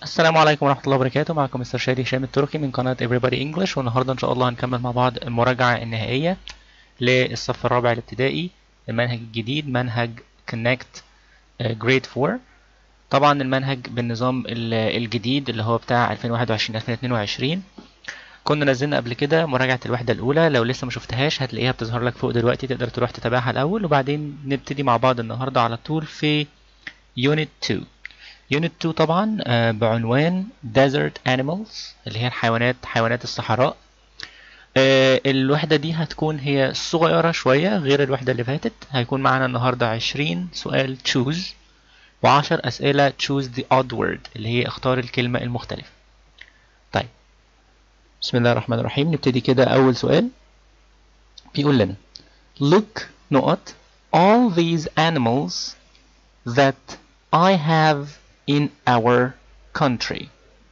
السلام عليكم ورحمة الله وبركاته معكم مستر شادي هشام التركي من قناة Everybody English والنهاردة إن شاء الله هنكمل مع بعض المراجعة النهائية للصف الرابع الابتدائي المنهج الجديد منهج Connect آه، Grade 4 طبعا المنهج بالنظام ال- الجديد اللي هو بتاع 2021-2022 كنا نزلنا قبل كده مراجعة الوحدة الأولى لو لسه ما شفتهاش هتلاقيها بتظهر لك فوق دلوقتي تقدر تروح تتابعها الأول وبعدين نبتدي مع بعض النهاردة على طول في Unit 2 يونت 2 طبعا آه، بعنوان Desert Animals اللي هي الحيوانات حيوانات الصحراء آه، الوحدة دي هتكون هي صغيرة شوية غير الوحدة اللي فاتت هيكون معانا النهاردة 20 سؤال choose و10 أسئلة choose the odd word اللي هي اختار الكلمة المختلفة طيب بسم الله الرحمن الرحيم نبتدي كده أول سؤال بيقول لنا look نقط all these animals that I have in our country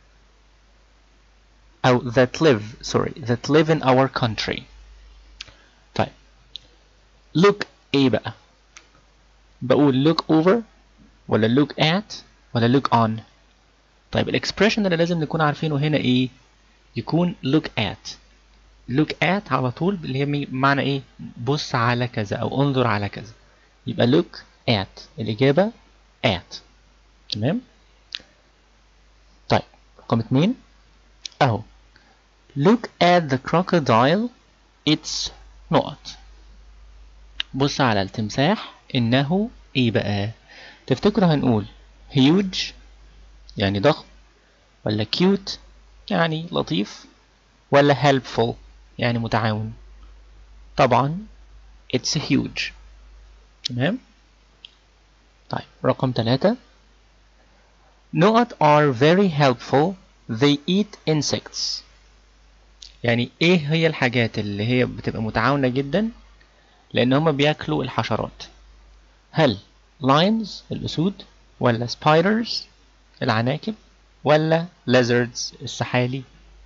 أو that live sorry that live in our country طيب look ايه بقى بقول look over ولا look at ولا look on طيب الاكسبريشن اللي لازم نكون عارفينه هنا ايه يكون look at look at على طول اللي هي مي- معنى ايه بص على كذا او انظر على كذا يبقى look at الإجابة at تمام طيب رقم اتنين اهو look at the crocodile it's not بص على التمساح انه ايه بقى تفتكروا هنقول huge يعني ضخم ولا cute يعني لطيف ولا helpful يعني متعاون طبعا it's huge تمام طيب رقم ثلاثة نقط are very helpful they eat insects يعني ايه هي الحاجات اللي هي بتبقى متعاونة جدا لان هما بياكلوا الحشرات هل lions الاسود ولا spiders العناكب ولا lizards السحالي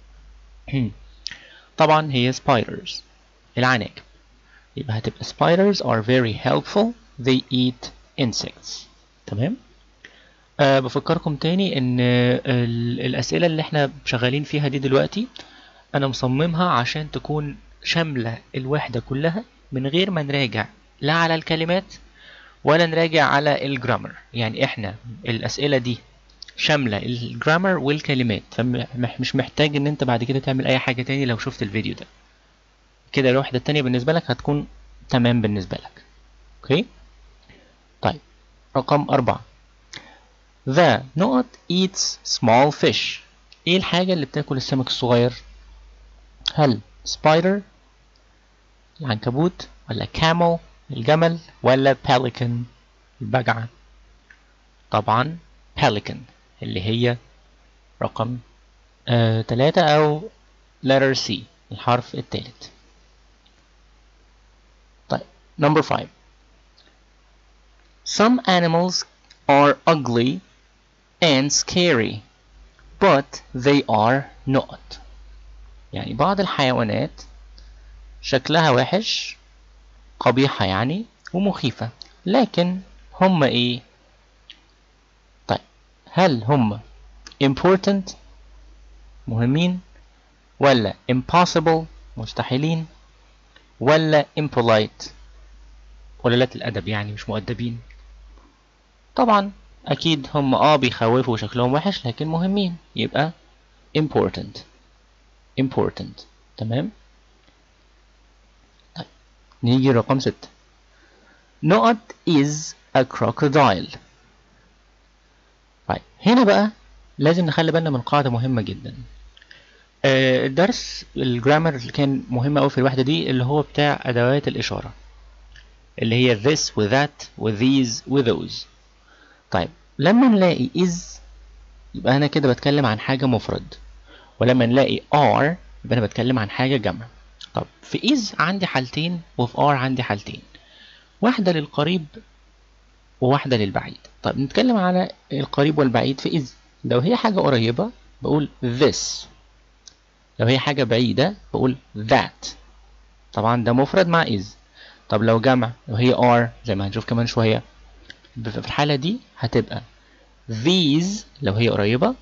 طبعا هي spiders العناكب يبقى هتبقى spiders are very helpful they eat insects تمام أه بفكركم تاني ان آه، ال- الاسئله اللي احنا شغالين فيها دي دلوقتي انا مصممها عشان تكون شامله الوحده كلها من غير ما نراجع لا على الكلمات ولا نراجع على الجرامر يعني احنا الاسئله دي شامله الجرامر والكلمات فمش محتاج ان انت بعد كده تعمل اي حاجه تاني لو شفت الفيديو ده كده الوحده التانية بالنسبه لك هتكون تمام بالنسبه لك اوكي طيب رقم أربعة The نقط eats small fish ايه الحاجة اللي بتاكل السمك الصغير هل spider العنكبوت ولا camel الجمل ولا pelican البجعة طبعا pelican اللي هي رقم آه تلاتة أو letter C الحرف الثالث طيب number five Some animals are ugly and scary, but they are not. يعني بعض الحيوانات شكلها وحش قبيحة يعني ومخيفة لكن هم ايه؟ طيب هل هم important مهمين ولا impossible مستحيلين ولا impolite قلالة الأدب يعني مش مؤدبين طبعا أكيد هم اه بيخوفوا وشكلهم وحش لكن مهمين يبقى important important تمام طيب نيجي رقم ستة نقط is a crocodile طيب هنا بقى لازم نخلي بالنا من قاعدة مهمة جدا آه، الدرس الجرامر اللي كان مهم أوي في الوحدة دي اللي هو بتاع أدوات الإشارة اللي هي this و that و these و those طيب لما نلاقي is يبقى أنا كده بتكلم عن حاجة مفرد ولما نلاقي are يبقى أنا بتكلم عن حاجة جمع طب في is عندي حالتين وفي are عندي حالتين واحدة للقريب وواحدة للبعيد طب نتكلم على القريب والبعيد في is لو هي حاجة قريبة بقول this لو هي حاجة بعيدة بقول that طبعا ده مفرد مع is طب لو جمع لو هي are زي ما هنشوف كمان شوية في الحالة دي هتبقى these لو هي قريبة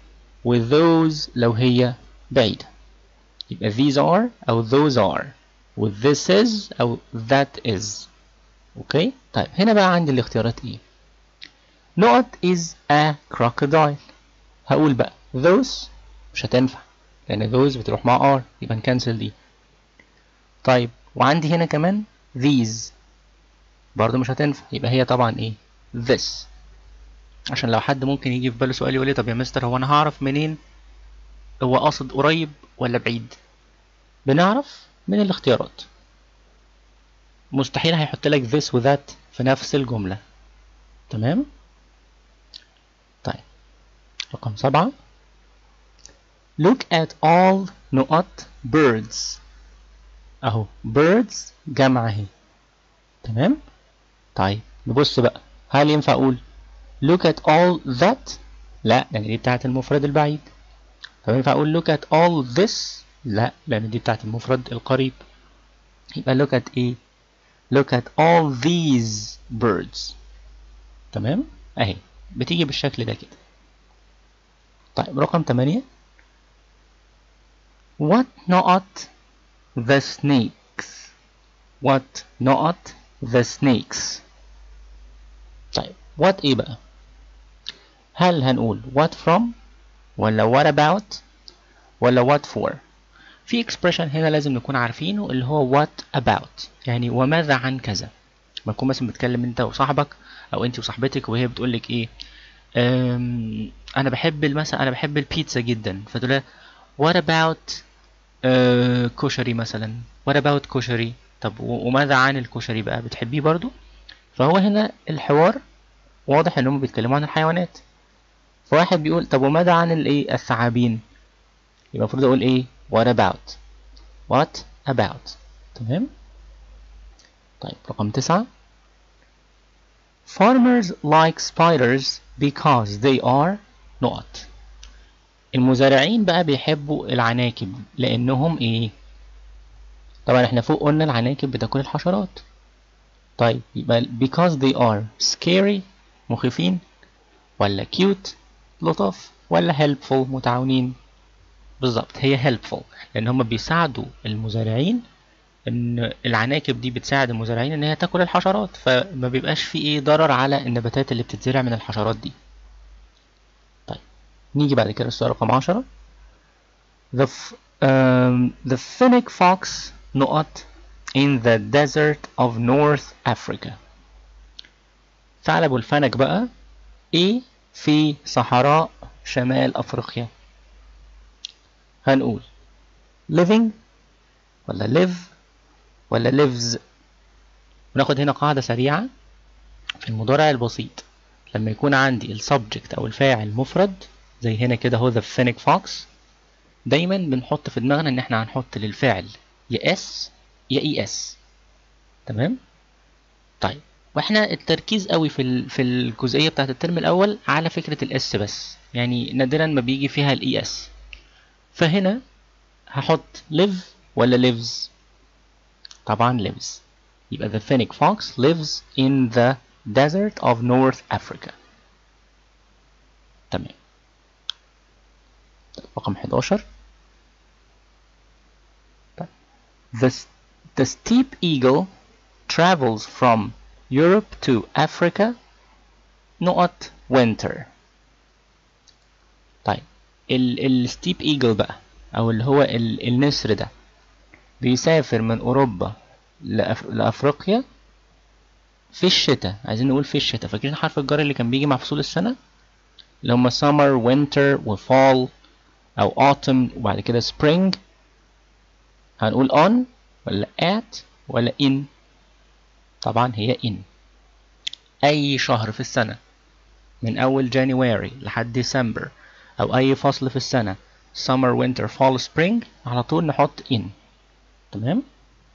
with those لو هي بعيدة يبقى these are أو those are with this is أو that is اوكي طيب هنا بقى عندي الاختيارات ايه نقط is a crocodile هقول بقى those مش هتنفع لان those بتروح مع are يبقى نكنسل دي طيب وعندي هنا كمان these برضه مش هتنفع يبقى هي طبعا ايه this عشان لو حد ممكن يجي في باله سؤال يقول لي طب يا مستر هو انا هعرف منين هو قاصد قريب ولا بعيد بنعرف من الاختيارات مستحيل هيحط لك this و that في نفس الجملة تمام طيب رقم سبعة look at all نقط birds اهو birds جمع اهي تمام طيب نبص بقى هل ينفع اقول look at all that لا لان دي بتاعت المفرد البعيد طب ينفع اقول look at all this لا لان دي بتاعت المفرد القريب يبقى look at ايه look at all these birds تمام اهي بتيجي بالشكل ده كده طيب رقم 8 what not the snakes what not the snakes طيب what ايه بقى هل هنقول what from ولا what about ولا what for في expression هنا لازم نكون عارفينه اللي هو what about يعني وماذا عن كذا ما تكون مثلا بتكلم انت وصاحبك او انت وصاحبتك وهي بتقول لك ايه أم انا بحب مثلا انا بحب البيتزا جدا فتقول لها what about أه كشري مثلا what about كشري طب وماذا عن الكشري بقى بتحبيه برضو فهو هنا الحوار واضح ان هم بيتكلموا عن الحيوانات فواحد بيقول طب وماذا عن الايه الثعابين يبقى المفروض اقول ايه what about what about تمام طيب رقم تسعة farmers like spiders because they are نقط المزارعين بقى بيحبوا العناكب لانهم ايه طبعا احنا فوق قلنا العناكب بتاكل الحشرات طيب يبقى because they are scary مخيفين ولا cute لطف ولا helpful متعاونين بالظبط هي helpful لان هم بيساعدوا المزارعين ان العناكب دي بتساعد المزارعين ان هي تاكل الحشرات فما بيبقاش في ايه ضرر على النباتات اللي بتتزرع من الحشرات دي طيب نيجي بعد كده السؤال رقم 10 the f um, the fennec fox نقط in the desert of North Africa ثعلب الفنك بقى ايه في صحراء شمال افريقيا هنقول living ولا live ولا lives وناخد هنا قاعدة سريعة في المضارع البسيط لما يكون عندي السبجكت أو الفاعل مفرد زي هنا كده هو the fennec fox دايما بنحط في دماغنا إن احنا هنحط للفعل يا اس يا اي اس تمام طيب واحنا التركيز قوي في في الجزئيه بتاعت الترم الاول على فكره الاس بس يعني نادرا ما بيجي فيها الاي اس فهنا هحط live ولا lives طبعا lives يبقى the fennec fox lives in the desert of North Africa تمام رقم 11 The, the steep eagle travels from Europe to Africa نقط winter طيب ال الستيب ايجل بقى او اللي هو ال النسر ده بيسافر من اوروبا لأف لافريقيا في الشتاء عايزين نقول في الشتاء فاكرين حرف الجر اللي كان بيجي مع فصول السنة اللي هما summer winter وفال او autumn وبعد كده spring هنقول on ولا at ولا in طبعا هي in أي شهر في السنة من أول جانيواري لحد ديسمبر أو أي فصل في السنة summer winter fall spring على طول نحط in تمام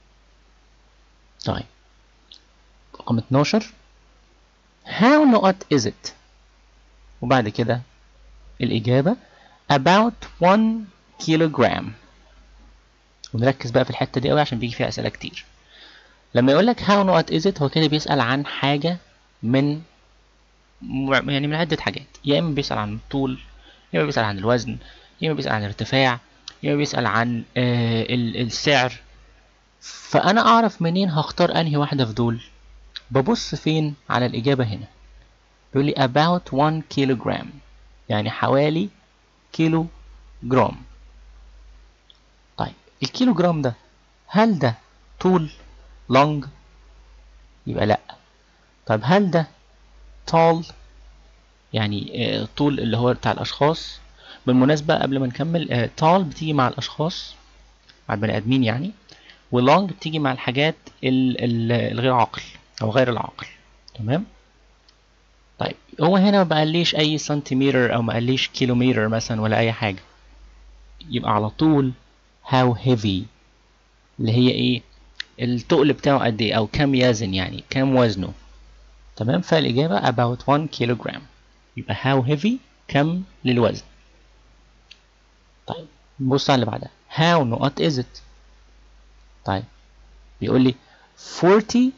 طيب رقم 12 how not is it وبعد كده الإجابة about 1 kilogram ونركز بقى في الحتة دي قوي عشان بيجي فيها أسئلة كتير لما يقول لك how not is it هو كده بيسأل عن حاجة من يعني من عدة حاجات يا إما بيسأل عن الطول يا اما بيسأل عن الوزن يا اما بيسأل عن الارتفاع يا اما بيسأل عن آه السعر فانا اعرف منين هختار انهي واحدة في دول ببص فين على الاجابة هنا بيقول لي about 1 kilogram يعني حوالي كيلو جرام طيب الكيلو جرام ده هل ده طول long يبقى لا طيب هل ده tall يعني طول اللي هو بتاع الاشخاص بالمناسبة قبل ما نكمل tall بتيجي مع الاشخاص مع البني ادمين يعني ولونج بتيجي مع الحاجات الغير عاقل او غير العاقل تمام طيب هو هنا ما قاليش اي سنتيمتر او ما قاليش كيلومتر مثلا ولا اي حاجه يبقى على طول how heavy اللي هي ايه التقل بتاعه قد ايه او كم يزن يعني كم وزنه تمام فالاجابه about 1 kilogram يبقى how heavy كم للوزن طيب نبص على اللي بعدها how نقط is it طيب بيقول لي 40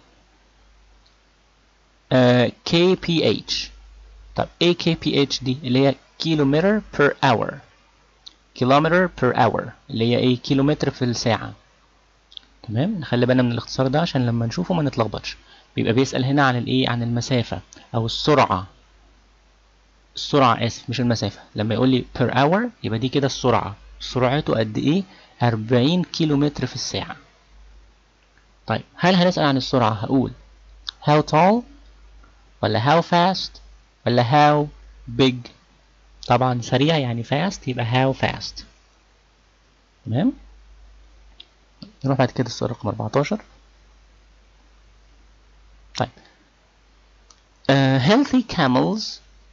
uh, kph طب ايه kph دي اللي هي كيلومتر per hour كيلومتر per hour اللي هي ايه كيلومتر في الساعة تمام نخلي بالنا من الاختصار ده عشان لما نشوفه ما نتلخبطش بيبقى بيسأل هنا عن الايه عن المسافة او السرعة السرعة اسف مش المسافة لما يقول لي per hour يبقى دي كده السرعة سرعته قد ايه 40 كيلومتر في الساعة طيب هل هنسأل عن السرعة هقول how tall ولا how fast ولا how big طبعا سريع يعني fast يبقى how fast تمام نروح بعد كده السؤال رقم 14 طيب uh, healthy camels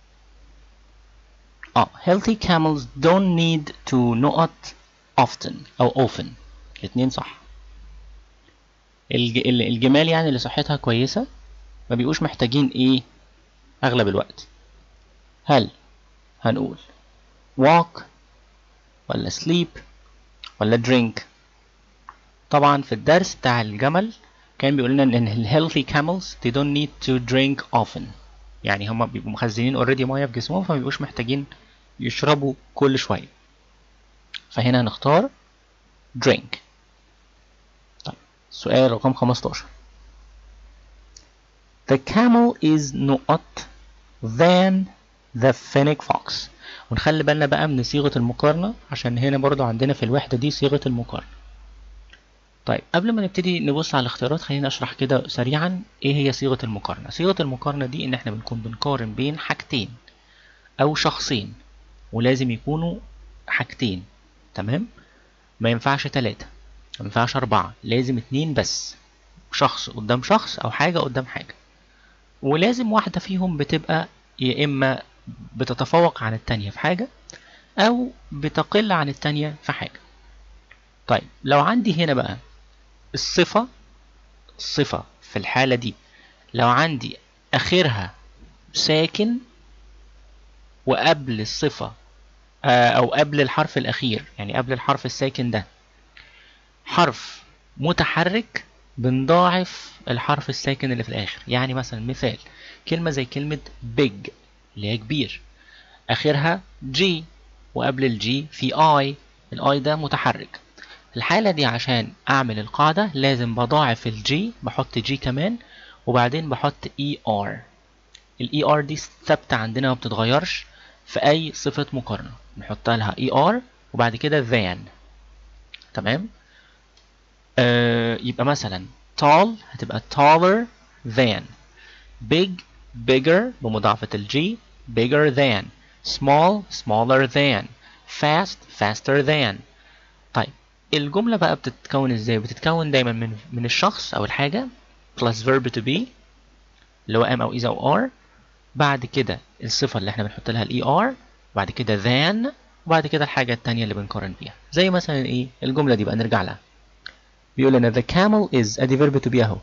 اه healthy camels don't need to نقط often او often الاتنين صح الج... الجمال يعني اللي صحتها كويسة ما بيبقوش محتاجين ايه اغلب الوقت هل هنقول walk ولا sleep ولا drink طبعا في الدرس بتاع الجمل كان بيقول لنا ان ال healthy camels they don't need to drink often يعني هما بيبقوا مخزنين already ميه في جسمهم فما بيبقوش محتاجين يشربوا كل شوية فهنا هنختار drink طيب سؤال رقم 15 The camel is نقط than the fennec fox ونخلي بالنا بقى من صيغة المقارنة عشان هنا برضو عندنا في الوحدة دي صيغة المقارنة طيب قبل ما نبتدي نبص على الاختيارات خلينا اشرح كده سريعا ايه هي صيغة المقارنة صيغة المقارنة دي ان احنا بنكون بنقارن بين حاجتين او شخصين ولازم يكونوا حاجتين تمام ما ينفعش تلاتة ما ينفعش أربعة لازم اتنين بس شخص قدام شخص أو حاجة قدام حاجة ولازم واحدة فيهم بتبقى يا إما بتتفوق عن التانية في حاجة أو بتقل عن التانية في حاجة طيب لو عندي هنا بقى الصفة الصفة في الحالة دي لو عندي آخرها ساكن وقبل الصفة أو قبل الحرف الأخير يعني قبل الحرف الساكن ده حرف متحرك بنضاعف الحرف الساكن اللي في الآخر يعني مثلا مثال كلمة زي كلمة big اللي هي كبير آخرها G وقبل الجي في I الآي ده متحرك الحالة دي عشان أعمل القاعدة لازم بضاعف الجي بحط جي كمان وبعدين بحط اي ار الاي ار دي ثابتة عندنا ما بتتغيرش في أي صفة مقارنة نحط لها اي ار وبعد كده than تمام آه يبقى مثلا tall هتبقى taller than big bigger بمضاعفة الجي bigger than small smaller than fast faster than طيب الجملة بقى بتتكون ازاي بتتكون دايما من من الشخص او الحاجة plus verb to be اللي هو am او is او are بعد كده الصفة اللي احنا بنحط لها الاي ار بعد كده than وبعد كده الحاجة التانية اللي بنقارن بيها زي مثلا ايه الجملة دي بقى نرجع لها بيقول لنا the camel is ادي verb to be اهو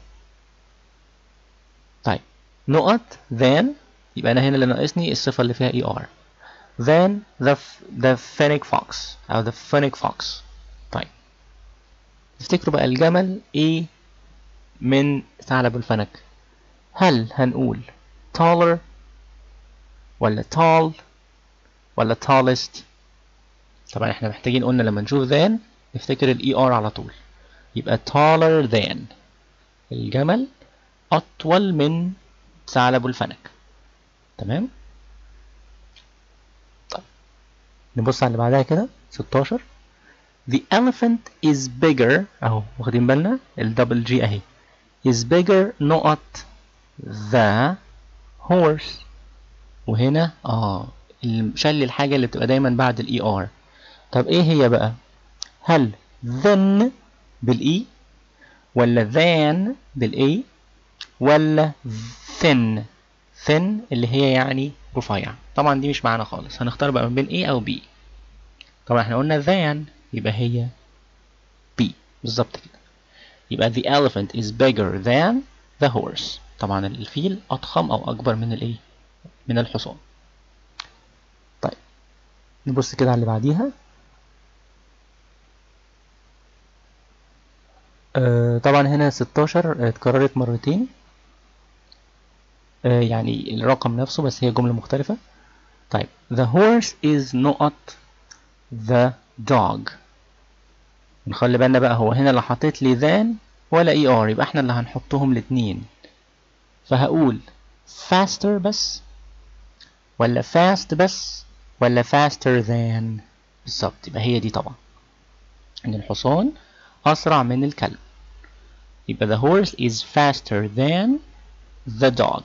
طيب نقط then يبقى انا هنا اللي ناقصني الصفة اللي فيها اي ار then the the fennec fox او the fennec fox طيب تفتكروا بقى الجمل ايه من ثعلب الفنك هل هنقول taller ولا tall ولا tallest طبعا احنا محتاجين قلنا لما نشوف than نفتكر ال ER على طول يبقى taller than الجمل أطول من ثعلب الفنك تمام طيب نبص على اللي بعدها كده 16 The elephant is bigger اهو واخدين بالنا الدبل جي اهي is bigger not the horse وهنا اه شل الحاجة اللي بتبقى دايما بعد الاي ار طب ايه هي بقى هل then بالاي ولا than بالاي ولا thin thin اللي هي يعني رفيع طبعا دي مش معانا خالص هنختار بقى ما بين A أو B طبعا احنا قلنا than يبقى هي B بالظبط كده يبقى the elephant is bigger than the horse طبعا الفيل أضخم أو أكبر من الإيه من الحصان طيب نبص كده على اللي بعديها آه طبعا هنا 16 اتكررت مرتين آه يعني الرقم نفسه بس هي جملة مختلفة طيب the horse is not the dog نخلي بالنا بقى هو هنا اللي حطيت لي than ولا اي ار يبقى احنا اللي هنحطهم الاتنين فهقول faster بس ولا fast بس ولا faster than بالظبط يبقى هي دي طبعا ان الحصان اسرع من الكلب يبقى the horse is faster than the dog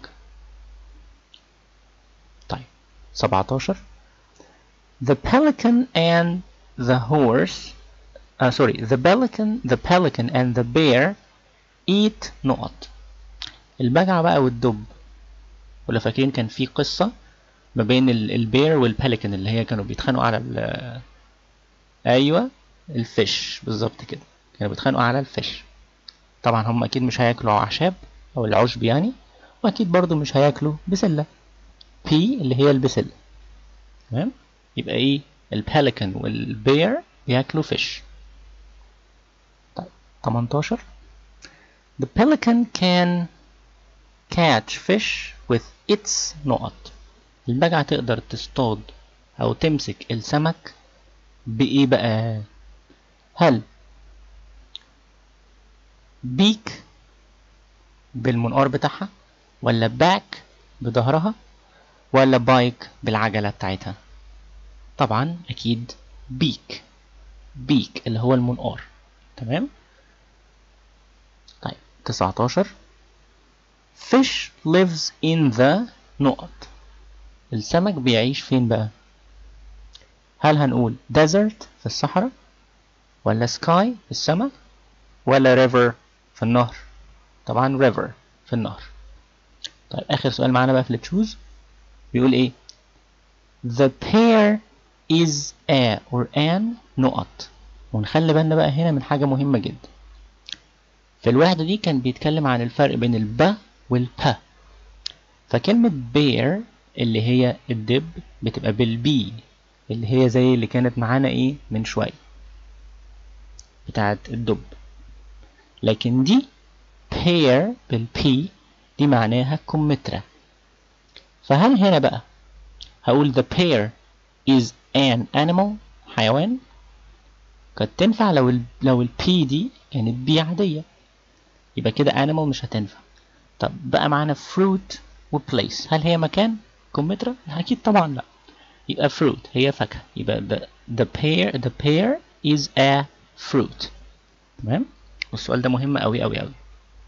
طيب 17 the pelican and the horse uh, sorry the pelican the pelican and the bear eat نقط البجعة بقى والدب ولا فاكرين كان في قصة ما بين البير والبليكن اللي هي كانوا بيتخانقوا على ال ايوه الفيش بالظبط كده كانوا بيتخانقوا على الفيش طبعا هم اكيد مش هياكلوا اعشاب او العشب يعني واكيد برضو مش هياكلوا بسلة بي اللي هي البسلة تمام يبقى ايه البليكن والبير بياكلوا فيش طيب 18 The pelican can catch fish with its نقط البجعة تقدر تصطاد أو تمسك السمك بإيه بقى؟ هل بيك بالمنقار بتاعها ولا باك بظهرها ولا بايك بالعجلة بتاعتها طبعا أكيد بيك بيك اللي هو المنقار تمام طيب 19 fish lives in the نقط السمك بيعيش فين بقى هل هنقول desert في الصحراء ولا sky في السماء ولا river في النهر طبعا river في النهر طيب اخر سؤال معانا بقى في التشوز بيقول ايه the pair is a or an نقط ونخلي بالنا بقى هنا من حاجة مهمة جدا في الوحدة دي كان بيتكلم عن الفرق بين الب والب فكلمة bear اللي هي الدب بتبقى بالبي اللي هي زي اللي كانت معانا ايه من شوية بتاعت الدب لكن دي pair بالبي دي معناها كمثرى فهل هنا بقى هقول the pair is an animal حيوان قد تنفع لو ال لو البي دي كانت بي عادية يبقى كده animal مش هتنفع طب بقى معانا fruit و place هل هي مكان كمثرى أكيد طبعا لا يبقى fruit هي فاكهة يبقى the, the pear the pear is a fruit تمام والسؤال ده مهم أوي أوي أوي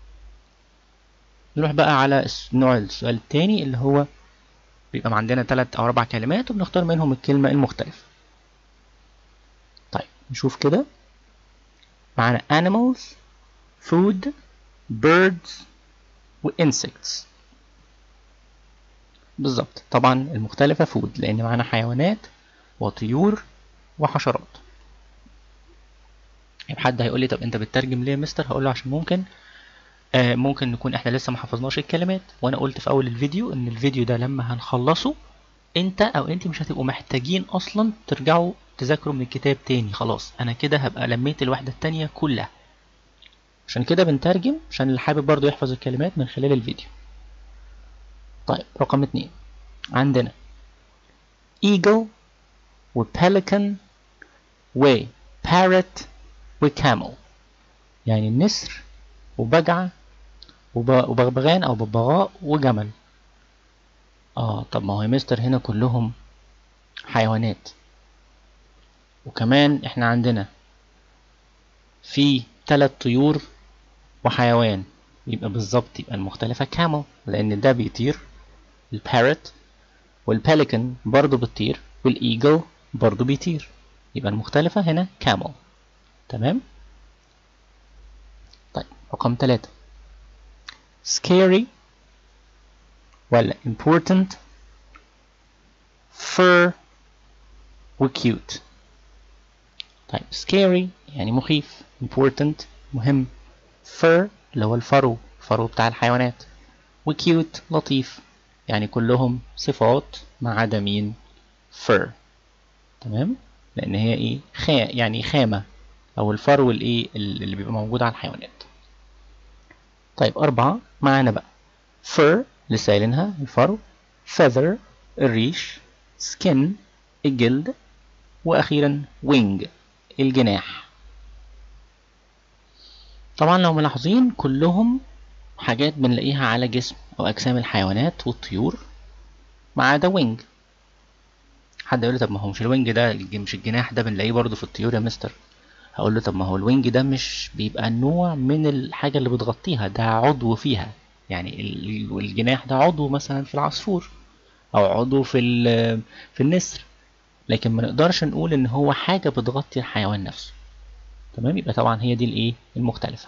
نروح بقى على نوع السؤال التاني اللي هو بيبقى عندنا تلات أو أربع كلمات وبنختار منهم الكلمة المختلفة طيب نشوف كده معانا animals food birds و insects بالظبط طبعا المختلفة فود لأن معانا حيوانات وطيور وحشرات يبقى حد هيقول لي طب انت بتترجم ليه يا مستر هقول له عشان ممكن آه ممكن نكون احنا لسه ما حفظناش الكلمات وانا قلت في اول الفيديو ان الفيديو ده لما هنخلصه انت او انت مش هتبقوا محتاجين اصلا ترجعوا تذاكروا من الكتاب تاني خلاص انا كده هبقى لميت الوحدة التانية كلها عشان كده بنترجم عشان اللي حابب برضو يحفظ الكلمات من خلال الفيديو طيب رقم اتنين عندنا eagle وباليكن وبارت وكامل يعني النسر وبجعة وبغبغان أو ببغاء وجمل اه طب ما هو يا مستر هنا كلهم حيوانات وكمان احنا عندنا في ثلاث طيور وحيوان يبقى بالظبط يبقى المختلفة كامل لأن ده بيطير البارت والباليكن برضو بتطير والإيجل برضو بيطير يبقى المختلفة هنا كامل تمام طيب رقم ثلاثة scary ولا important fur وcute طيب scary يعني مخيف important مهم fur اللي هو الفرو الفرو بتاع الحيوانات وكيوت لطيف يعني كلهم صفات ما عدا مين fur تمام لان هي ايه خا يعني خامة او الفرو الايه اللي بيبقى موجود على الحيوانات طيب أربعة معانا بقى fur لسه قايلينها الفرو feather الريش skin الجلد وأخيرا wing الجناح طبعا لو ملاحظين كلهم حاجات بنلاقيها على جسم أو أجسام الحيوانات والطيور ما عدا وينج حد يقول لي طب ما هو مش الوينج ده مش الجناح ده بنلاقيه برضه في الطيور يا مستر هقول له طب ما هو الوينج ده مش بيبقى نوع من الحاجة اللي بتغطيها ده عضو فيها يعني الجناح ده عضو مثلا في العصفور أو عضو في في النسر لكن ما نقدرش نقول إن هو حاجة بتغطي الحيوان نفسه تمام يبقى طبعا هي دي الايه المختلفة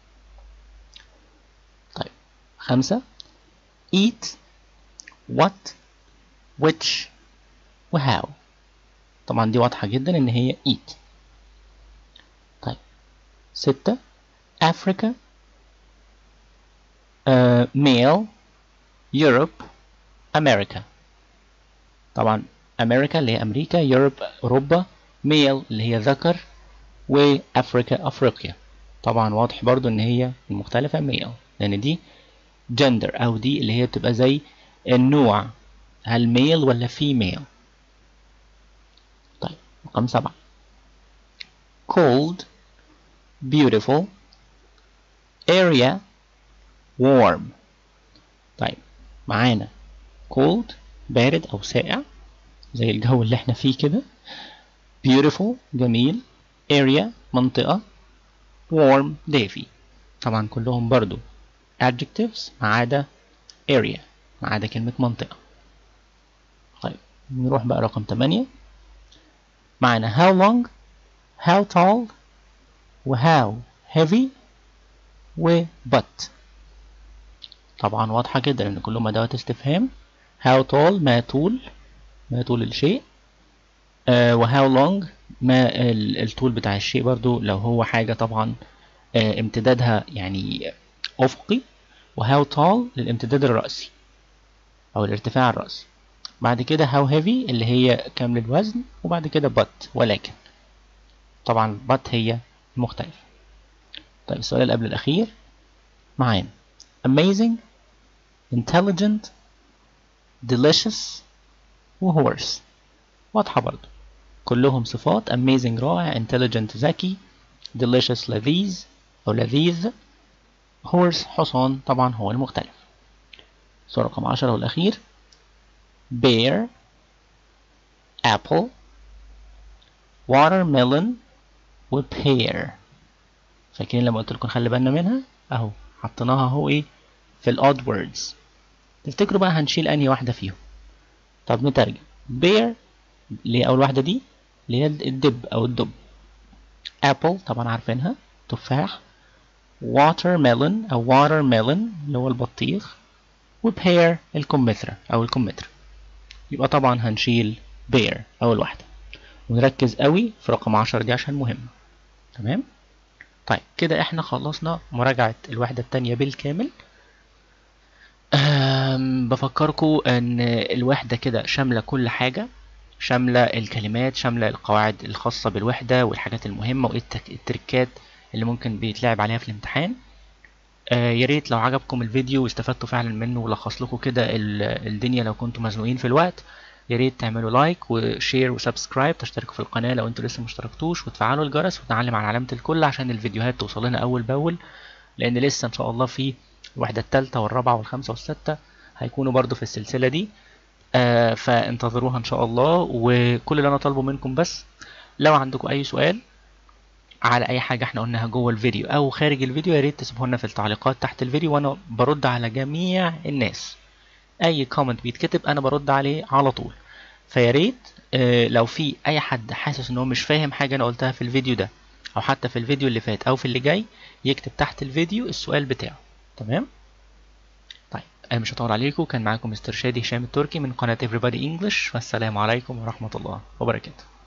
طيب خمسة eat what which وهاو طبعا دي واضحة جدا ان هي eat طيب ستة Africa uh, male Europe America طبعا أمريكا اللي هي أمريكا يوروب أوروبا ميل اللي هي ذكر وأفريكا أفريقيا طبعا واضح برضو إن هي المختلفة ميل لأن دي جندر أو دي اللي هي بتبقى زي النوع هل ميل ولا فيميل طيب رقم سبعة cold beautiful area warm طيب معانا cold بارد أو ساقع زي الجو اللي احنا فيه كده beautiful جميل area منطقة warm دافي طبعا كلهم برضو adjectives ما عدا area ما عدا كلمة منطقة طيب نروح بقى رقم 8 معنا how long how tall و how heavy و but طبعا واضحة جدا ان كلهم ادوات استفهام how tall ما طول ما طول الشيء آه و how long ما الطول بتاع الشيء برضو لو هو حاجة طبعا آه امتدادها يعني أفقي و how tall للامتداد الرأسي أو الارتفاع الرأسي بعد كده how heavy اللي هي كامل الوزن وبعد كده but ولكن طبعا but هي المختلفة طيب السؤال اللي قبل الأخير معانا amazing intelligent delicious وhorse واضحة برضو كلهم صفات amazing رائع intelligent ذكي delicious لذيذ أو لذيذ horse حصان طبعا هو المختلف سؤال رقم عشرة والأخير bear apple watermelon و pear فاكرين لما قلت لكم خلي بالنا منها اهو حطيناها اهو ايه في الاود words تفتكروا بقى هنشيل انهي واحدة فيهم طب نترجم bear اللي هي اول واحدة دي اللي هي الدب او الدب apple طبعا عارفينها تفاح watermelon او watermelon اللي هو البطيخ وبير الكمثرى او الكمثرى يبقى طبعا هنشيل bear اول واحدة ونركز قوي في رقم عشرة دي عشان مهمة تمام طيب كده احنا خلصنا مراجعة الوحدة التانية بالكامل بفكركم ان الوحدة كده شاملة كل حاجة شاملة الكلمات شاملة القواعد الخاصة بالوحدة والحاجات المهمة وايه التركات اللي ممكن بيتلعب عليها في الامتحان آه يا ريت لو عجبكم الفيديو واستفدتوا فعلا منه ولخص لكم كده الدنيا لو كنتوا مزنوقين في الوقت يا ريت تعملوا لايك وشير وسبسكرايب تشتركوا في القناه لو انتوا لسه مشتركتوش وتفعلوا الجرس وتعلم على علامه الكل عشان الفيديوهات توصل لنا اول باول لان لسه ان شاء الله في الوحده الثالثه والرابعه والخامسه والسادسه هيكونوا برضو في السلسله دي آه فانتظروها ان شاء الله وكل اللي انا طالبه منكم بس لو عندكم اي سؤال على اي حاجه احنا قلناها جوه الفيديو او خارج الفيديو يا ريت تسيبوه لنا في التعليقات تحت الفيديو وانا برد على جميع الناس اي كومنت بيتكتب انا برد عليه على طول فيا ريت آه لو في اي حد حاسس ان هو مش فاهم حاجه انا قلتها في الفيديو ده او حتى في الفيديو اللي فات او في اللي جاي يكتب تحت الفيديو السؤال بتاعه تمام طيب انا مش هطول عليكم كان معاكم مستر شادي هشام التركي من قناه Everybody English والسلام عليكم ورحمه الله وبركاته